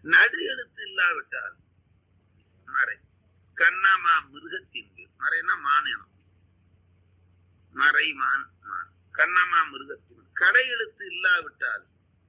நடு எழுத்து இல்லாவிட்டால் மறை கண்ணாமா மிருகத்தின் பேர் மறைனா மானினம் மறை மான் மான் கண்ணாமா மிருகத்தின் கடை எழுத்து இல்லாவிட்டால்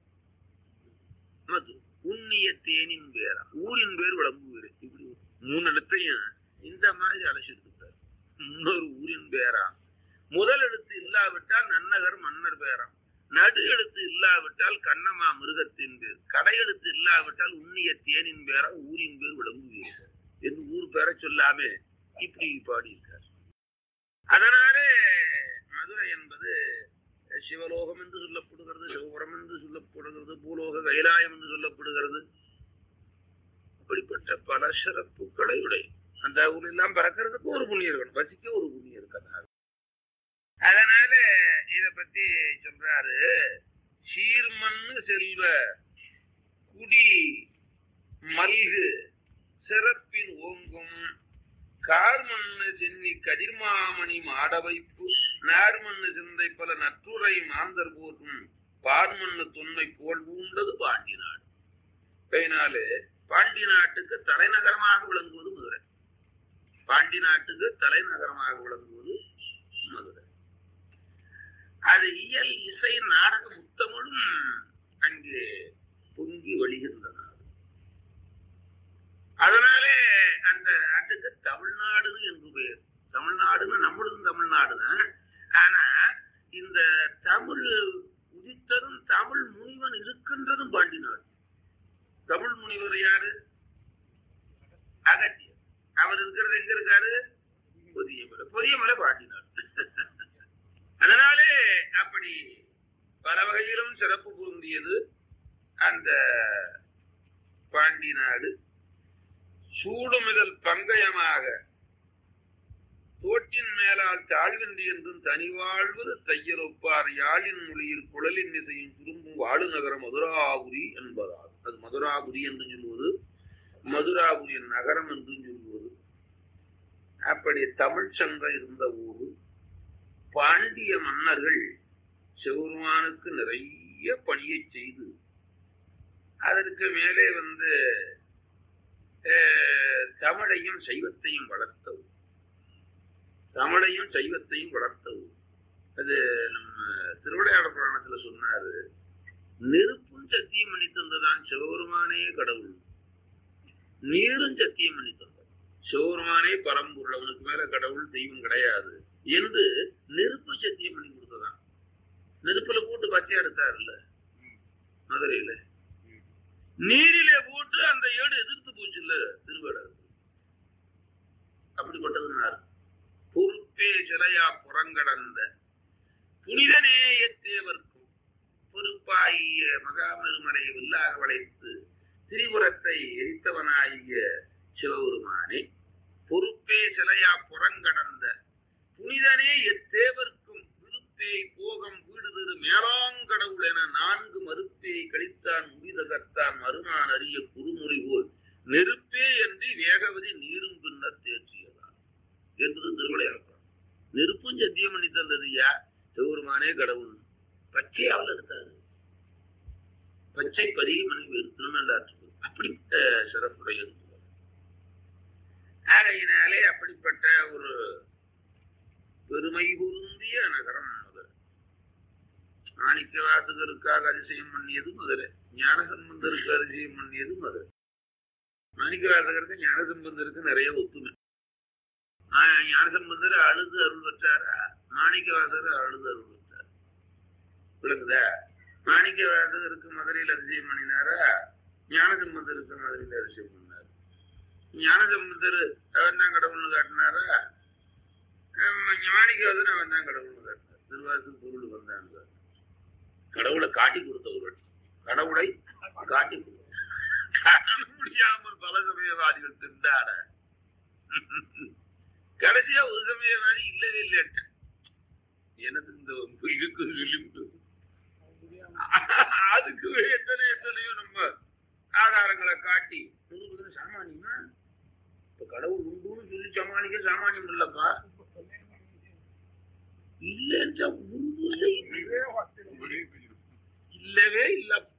மது உண்ணிய தேனின் பேரா ஊரின் பேர் விளம்புவீர் இப்படி மூணு எழுத்தையும் இந்த மாதிரி அழைச்சிருக்கார் இன்னொரு ஊரின் பேரா முதல் எழுத்து இல்லாவிட்டால் நன்னகர் மன்னர் பேராம் நடு எழுத்து இல்லாவிட்டால் கண்ணமா மிருகத்தின் பேர் கடை எழுத்து இல்லாவிட்டால் உண்ணிய தேனின் பேரா ஊரின் பேர் விளங்குவீர் என்று ஊர் பேரை சொல்லாம இப்படி பாடியிருக்கார் அதனாலே மதுரை என்பது சிவலோகம் என்று சொல்லப்படுகிறது சிவபுரம் என்று சொல்லப்படுகிறது பூலோக கைலாயம் என்று சொல்லப்படுகிறது அப்படிப்பட்ட பல சிறப்புகளை உடைய அந்த ஊரெல்லாம் பறக்கிறதுக்கு ஒரு புண்ணியம் இருக்கணும் வசிக்க ஒரு புண்ணியம் இருக்கணும் அதனால இத பத்தி சொல்றாரு சீர்மண்ணு செல்வ குடி மல்கு சிறப்பின் ஓங்கும் கார்மண்ணு சென்னி கதிர்மாமணி மாடவைப்பு நார்மண்ணு சிந்தை பல நற்றுரை மாந்தர் போற்றும் பார்மண்ணு தொன்மை போல் பூண்டது பாண்டி நாடு அதனாலே பாண்டி நாட்டுக்கு தலைநகரமாக விளங்குவது மதுரை பாண்டி நாட்டுக்கு தலைநகரமாக விளங்குவது மதுரை அது இயல் இசை நாடக முத்தமிழும் அங்கே பொங்கி வழிகின்ற நாடு அதனாலே அந்த நாட்டுக்கு தமிழ்நாடு என்று பெயர் தமிழ்நாடுன்னு நம்மளும் தமிழ்நாடு தான் ஆனா இந்த தமிழ் உதித்தரும் தமிழ் முனிவன் இருக்கின்றதும் பாண்டி நாடு தமிழ் முனிவர் யாரு அகத்தியர் அவர் இருக்கிறது எங்க இருக்காரு புதிய மலை புதிய மலை பாண்டி நாடு அதனாலே அப்படி பல வகையிலும் சிறப்பு பொருந்தியது அந்த பாண்டி நாடு சூடுமிதல் பங்கயமாக தோட்டின் மேலால் தாழ்வின்றி என்றும் தனிவாழ்வது தையல் ஒப்பார் யாழின் மொழியில் குழலின் இசையும் திரும்பும் வாழுநகரம் மதுராபுரி என்பதால் அது மதுராபுரி என்று சொல்வது மதுராபுரியின் நகரம் என்றும் சொல்வது அப்படி தமிழ் சங்கம் இருந்த ஊரு பாண்டிய மன்னர்கள் சிவருமானுக்கு நிறைய பணியை செய்து அதற்கு மேலே வந்து தமிழையும் சைவத்தையும் வளர்த்தவு தமிழையும் சைவத்தையும் வளர்த்தவு அது நம்ம திருவிளையாட புராணத்துல சொன்னாரு நெருப்பும் சத்தியம் பண்ணி தந்ததான் சிவபெருமானே கடவுள் நீரும் சத்தியம் பண்ணி தந்தார் சிவபெருமானே பரம்பொருள் அவனுக்கு மேல கடவுள் தெய்வம் கிடையாது என்று நெருப்பு சத்தியம் பண்ணி கொடுத்ததான் நெருப்புல போட்டு பச்சை எடுத்தாருல்ல மதுரையில நீரிலே போட்டு அந்த ஏடு எதிர்த்து போச்சு இல்ல திருவேடர் அப்படிப்பட்டதுனார் பொறுப்பே சிலையா புறங்கடந்த புனித நேயத்தேவர்க்கும் பொறுப்பாகிய மகாபெருமனை வில்லாக வளைத்து திரிபுரத்தை எரித்தவனாகிய சிவபெருமானே பொறுப்பே சிலையா புறங்கடந்த புனிதனே எத்தேவர்க்கும் விருப்பே போகம் வீடுதரு மேலாங்கடவுள் என நான்கு மறுப்பே கழித்தான் முடிதகத்தான் மறுநான் அறிய குறுமொழி போல் நெருப்பே என்று வேகவதி நீரும் பின்னர் தேற்றியதான் என்பது திருவிளையாடுறான் நெருப்பும் சத்தியம் பண்ணி தந்தது யா சிவபெருமானே கடவுள் பச்சையாவில் இருக்காது பச்சை பதிக மணி திருநள்ளாற்றுக்கு அப்படிப்பட்ட சிறப்புடையது ஆகையினாலே அப்படிப்பட்ட ஒரு பெருமை பொருந்திய நகரம் மதுரை மாணிக்க வாசகருக்காக அதிசயம் பண்ணியது மதுரை ஞானசம்பந்தருக்கு அதிசயம் பண்ணியது மதுரை மாணிக்க வாசகருக்கு ஞானசம்பந்தருக்கு நிறைய ஒத்துமை ஞானசம்பந்தர் அழுது அருள் பெற்றாரா மாணிக்க வாசகர் அழுது அருள் பெற்றார் விளங்குதா மாணிக்க வாசகருக்கு மதுரையில் அதிசயம் பண்ணினாரா ஞானசம்பந்தருக்கு மதுரையில் அதிசயம் பண்ணார் ஞானசம்பந்தர் அவர் தான் கடவுள்னு காட்டினாரா ஞானிக்காவது அவன் தான் கடவுள் காட்டினார் திருவாசு பொருள் வந்தாங்க கடவுளை காட்டி கொடுத்தவர்கள் கடவுளை காட்டி காண முடியாமல் பல சமயவாதிகள் திண்டாட கடைசியா ஒரு சமயவாதி இல்லவே இல்லை எனக்கு இந்த இருக்கு சொல்லி அதுக்கு எத்தனை எத்தனையோ நம்ம ஆதாரங்களை காட்டி சாமானியமா இப்ப கடவுள் உண்டுன்னு சொல்லி சமாளிக்க சாமானியம் இல்லப்பா இல்லைன்ற இல்லவே இல்லப்பா